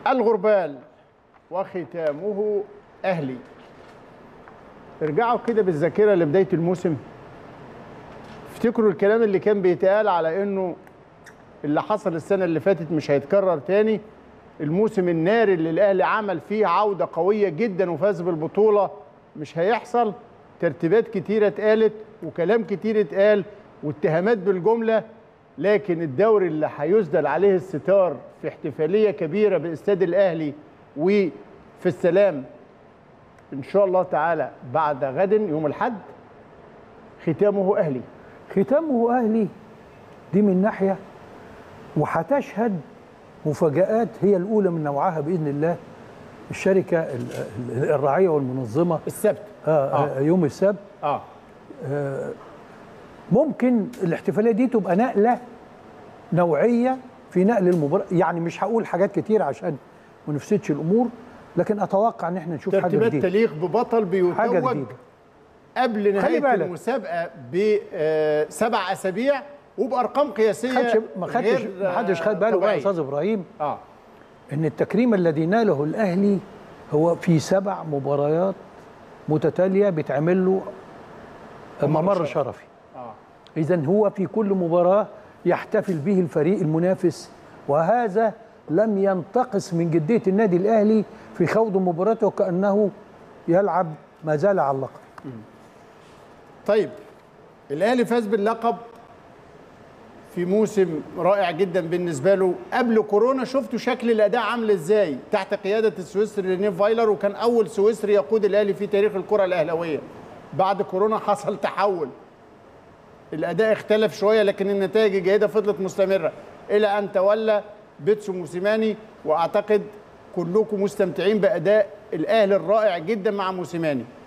الغربال وختامه اهلي ارجعوا كده بالذاكره لبدايه الموسم افتكروا الكلام اللي كان بيتقال على انه اللي حصل السنه اللي فاتت مش هيتكرر تاني الموسم الناري اللي الاهلي عمل فيه عوده قويه جدا وفاز بالبطوله مش هيحصل ترتيبات كتيره اتقالت وكلام كتير اتقال واتهامات بالجمله لكن الدوري اللي هيسدل عليه الستار في احتفاليه كبيره باستاد الاهلي وفي السلام ان شاء الله تعالى بعد غد يوم الاحد ختامه اهلي ختامه اهلي دي من ناحيه وهتشهد مفاجآت هي الاولى من نوعها باذن الله الشركه ال- ال- الراعيه والمنظمه السبت آه آه. يوم السبت اه ممكن الاحتفاليه دي تبقى نقله نوعيه في نقل المباراه يعني مش هقول حاجات كتير عشان ما نفسدش الامور لكن اتوقع ان احنا نشوف حاجه ترتيبات جديده تليق ببطل حاجه بيتوج جديده قبل نهايه بالك. المسابقه بسبع اسابيع وبارقام قياسيه خدش ما خدش غير، ما حدش خد باله بقى طبيعية. يا استاذ ابراهيم اه ان التكريم الذي ناله الاهلي هو في سبع مباريات متتاليه بيتعمل له ممر شرفي. شرفي اه اذا هو في كل مباراه يحتفل به الفريق المنافس وهذا لم ينتقص من جديه النادي الاهلي في خوض مباراته كانه يلعب ما زال على اللقب طيب الاهلي فاز باللقب في موسم رائع جدا بالنسبه له قبل كورونا شفتوا شكل الاداء عامل ازاي تحت قياده السويسري رينيه فايلر وكان اول سويسري يقود الاهلي في تاريخ الكره الاهلاويه بعد كورونا حصل تحول الاداء اختلف شويه لكن النتائج الجيده فضلت مستمره الى ان تولى بيتسو موسيماني واعتقد كلكم مستمتعين باداء الاهلي الرائع جدا مع موسيماني